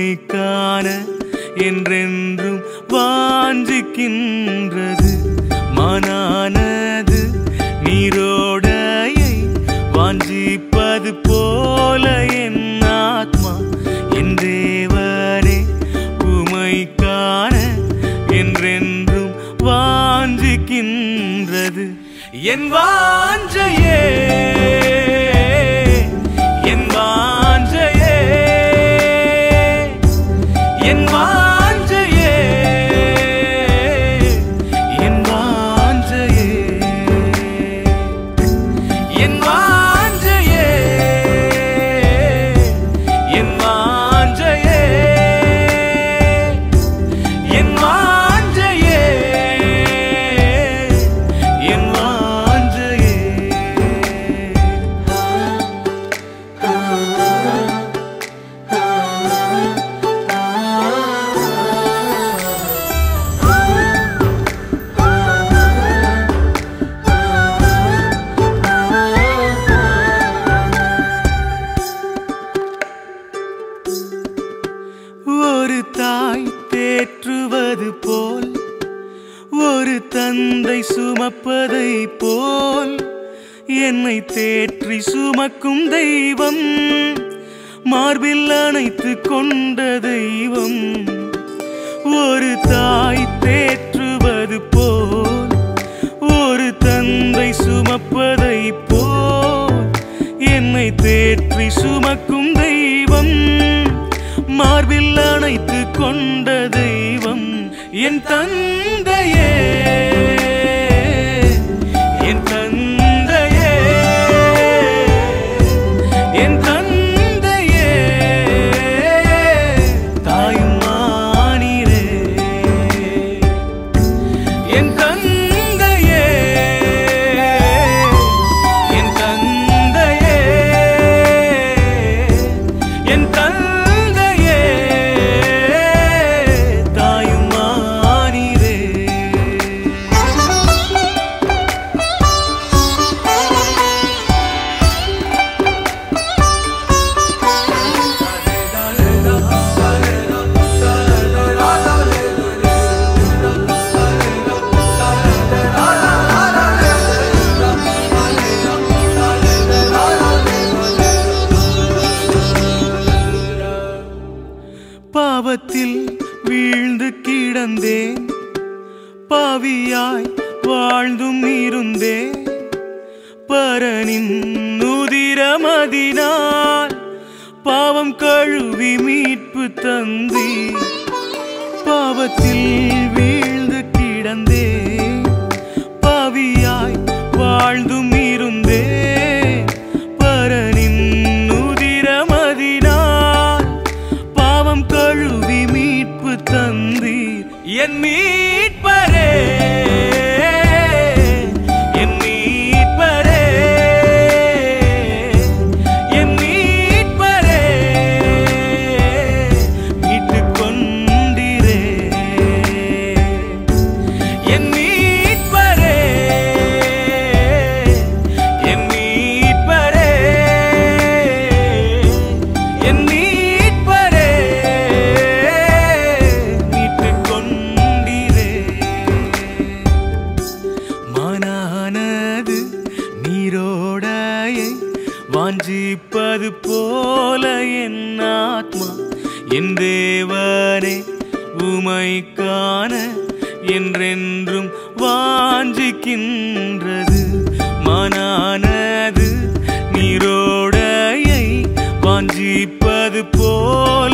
காண என்றென்றும் வாஞ்சிக்கின்றது மனானது நீரோடையை வாஞ்சிப்பது போல என் ஆத்மா என் தேவனே உமை காண என்றென்றும் வாஞ்சிக்கின்றது என் வாஞ்சையே என் வாஞ்சையே என் வாஞ்சையே என் வாஞ்சையே என் வாஞ்சையே என் வாஞ்சையே என் வாஞ்சையே என் வாஞ்சையே ஒரு தாய் தேற்றுவது போல் ஒரு தந்தை சுமப்பதை போல் என்னை தேற்றி சுமக்கும் தெய்வம் மார்பில் அணைத்து கொண்ட தெய்வம் ஒரு தாய் தேற்றுவது போல் ஒரு தந்தை சுமப்பதை போல் என்னை தேற்றி சுமக்கும் தெய்வம் மார்பில் அணைத்து கொண்ட தெய்வம் என் தந்தையே என் தந்தையே என் தந்தையே தாயும் மானிரே என் தந்தையே என் தந்தையே என் தந்தையே தாயும் மானிரே பாவத்தில் வீழ்ந்து கிடந்தேன் பாவியாய் வாழ்ந்தும் இருந்தேன் பரனின் நுதிரமதினால் பாவம் கழுவி மீட்பு தந்தி பாவத்தில் வீழ்ந்து கிடந்தேன் பாவியாய் வாழ்ந்தும் இருந்தேன் பரனின் நுதிரமதினால் பாவம் கழுவி மீட்பு தந்தீர் என் மீட்பரே என் மீட்பரே என் மீட்பரே மீட்டுக் கொண்டீரே என் மீட்பரே என் மீட்பரே என் மீட்பரே மீட்டுக் கொண்டீரே மனானது நீரோடையை வாஞ்சிப்பது போல என் ஆத்மா என் தேவனே உமை காண என்றென்றும் வாஞ்சிக்கின்றது மனானது நீரோடையை வாஞ்சிப்பது போல